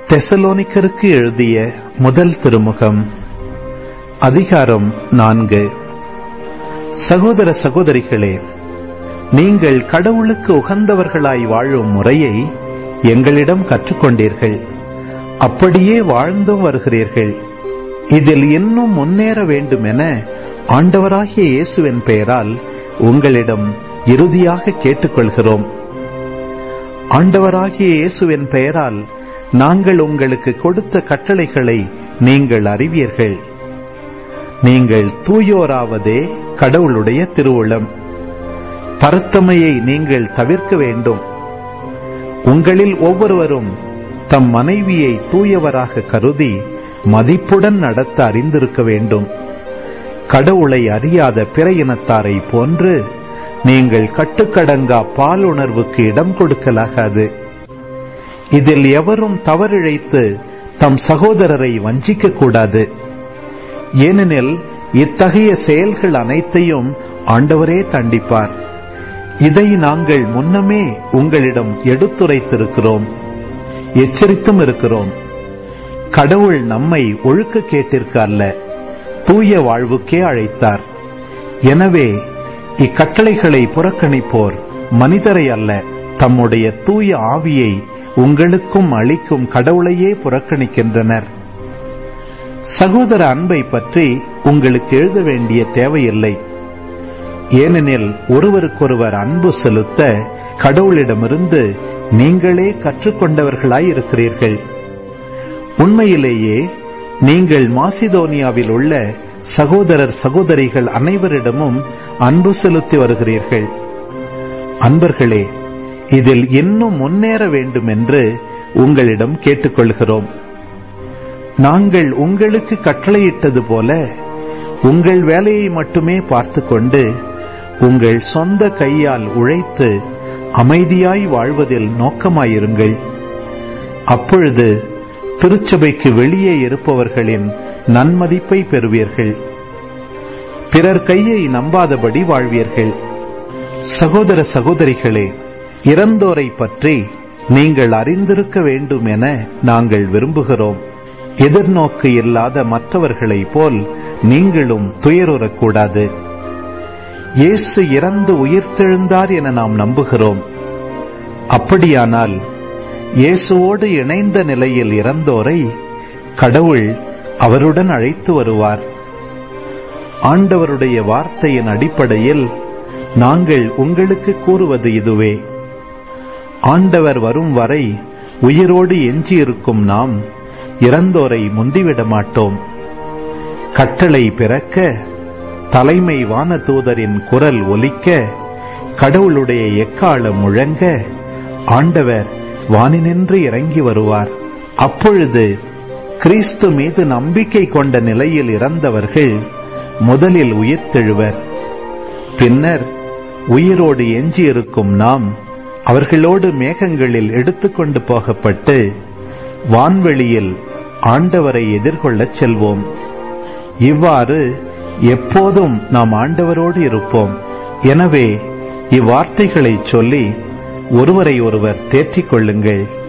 தெசலோனிக்கருக்கு எழுதிய முதல் திருமுகம் அதிகாரம் நான்கு சகோதர சகோதரிகளே நீங்கள் கடவுளுக்கு உகந்தவர்களாய் வாழும் முறையை எங்களிடம் கற்றுக்கொண்டீர்கள் அப்படியே வாழ்ந்தும் வருகிறீர்கள் இதில் இன்னும் முன்னேற வேண்டுமென ஆண்டவராகிய இயேசுவின் பெயரால் உங்களிடம் இறுதியாக கேட்டுக்கொள்கிறோம் ஆண்டவராகிய இயேசுவின் பெயரால் நாங்கள் உங்களுக்கு கொடுத்த கட்டளைகளை நீங்கள் அறிவீர்கள் நீங்கள் தூயோராவதே கடவுளுடைய திருவுளம் பரத்தமையை நீங்கள் தவிர்க்க வேண்டும் உங்களில் ஒவ்வொருவரும் தம் மனைவியை தூயவராக கருதி மதிப்புடன் நடத்த அறிந்திருக்க வேண்டும் கடவுளை அறியாத பிற இனத்தாரை போன்று நீங்கள் கட்டுக்கடங்கா பாலுணர்வுக்கு இடம் கொடுக்கலாகாது இதில் எவரும் தவறிழைத்து தம் சகோதரரை வஞ்சிக்க கூடாது ஏனெனில் இத்தகைய செயல்கள் அனைத்தையும் ஆண்டவரே தண்டிப்பார் இதை நாங்கள் முன்னமே உங்களிடம் எடுத்துரைத்திருக்கிறோம் எச்சரித்தும் இருக்கிறோம் கடவுள் நம்மை ஒழுக்க கேட்டிற்கு அல்ல தூய வாழ்வுக்கே அழைத்தார் எனவே இக்கட்டளைகளை புறக்கணிப்போர் மனிதரை அல்ல தம்முடைய தூய ஆவியை உங்களுக்கும் அளிக்கும் கடவுளையே புறக்கணிக்கின்றனர் சகோதர அன்பை பற்றி உங்களுக்கு எழுத வேண்டிய தேவையில்லை ஏனெனில் ஒருவருக்கொருவர் அன்பு செலுத்த கடவுளிடமிருந்து நீங்களே கற்றுக்கொண்டவர்களாய் இருக்கிறீர்கள் உண்மையிலேயே நீங்கள் மாசிதோனியாவில் உள்ள சகோதரர் சகோதரிகள் அனைவரிடமும் அன்பு செலுத்தி வருகிறீர்கள் அன்பர்களே இதில் இன்னும் முன்னேற வேண்டும் என்று உங்களிடம் கேட்டுக்கொள்கிறோம் நாங்கள் உங்களுக்கு கட்டளையிட்டது போல உங்கள் வேலையை மட்டுமே பார்த்து கொண்டு உங்கள் சொந்த கையால் உழைத்து அமைதியாய் வாழ்வதில் நோக்கமாயிருங்கள் அப்பொழுது திருச்சபைக்கு வெளியே இருப்பவர்களின் நன்மதிப்பை பெறுவீர்கள் பிறர் கையை நம்பாதபடி வாழ்வீர்கள் சகோதர சகோதரிகளே இறந்தோரை பற்றி நீங்கள் அறிந்திருக்க வேண்டும் என நாங்கள் விரும்புகிறோம் எதிர்நோக்கு இல்லாத மற்றவர்களைப் போல் நீங்களும் துயருறக்கூடாது இயேசு இறந்து உயிர்த்தெழுந்தார் என நாம் நம்புகிறோம் அப்படியானால் இயேசுவோடு இணைந்த நிலையில் இறந்தோரை கடவுள் அவருடன் அழைத்து வருவார் ஆண்டவருடைய வார்த்தையின் அடிப்படையில் நாங்கள் உங்களுக்கு கூறுவது இதுவே ஆண்டவர் வரும் வரை உயிரோடு எஞ்சியிருக்கும் நாம் இறந்தோரை முந்திவிட மாட்டோம் கட்டளை பிறக்க தலைமை வான தூதரின் குரல் ஒலிக்க கடவுளுடைய எக்காலம் முழங்க ஆண்டவர் வானினின்று இறங்கி வருவார் அப்பொழுது கிறிஸ்து மீது நம்பிக்கை கொண்ட நிலையில் இறந்தவர்கள் முதலில் உயிர்த்தெழுவர் பின்னர் உயிரோடு எஞ்சியிருக்கும் நாம் அவர்களோடு மேகங்களில் எடுத்துக்கொண்டு போகப்பட்டு வான்வெளியில் ஆண்டவரை எதிர்கொள்ளச் செல்வோம் இவ்வாறு எப்போதும் நாம் ஆண்டவரோடு இருப்போம் எனவே இவ்வார்த்தைகளை சொல்லி ஒருவரை ஒருவர் தேற்றிக் கொள்ளுங்கள்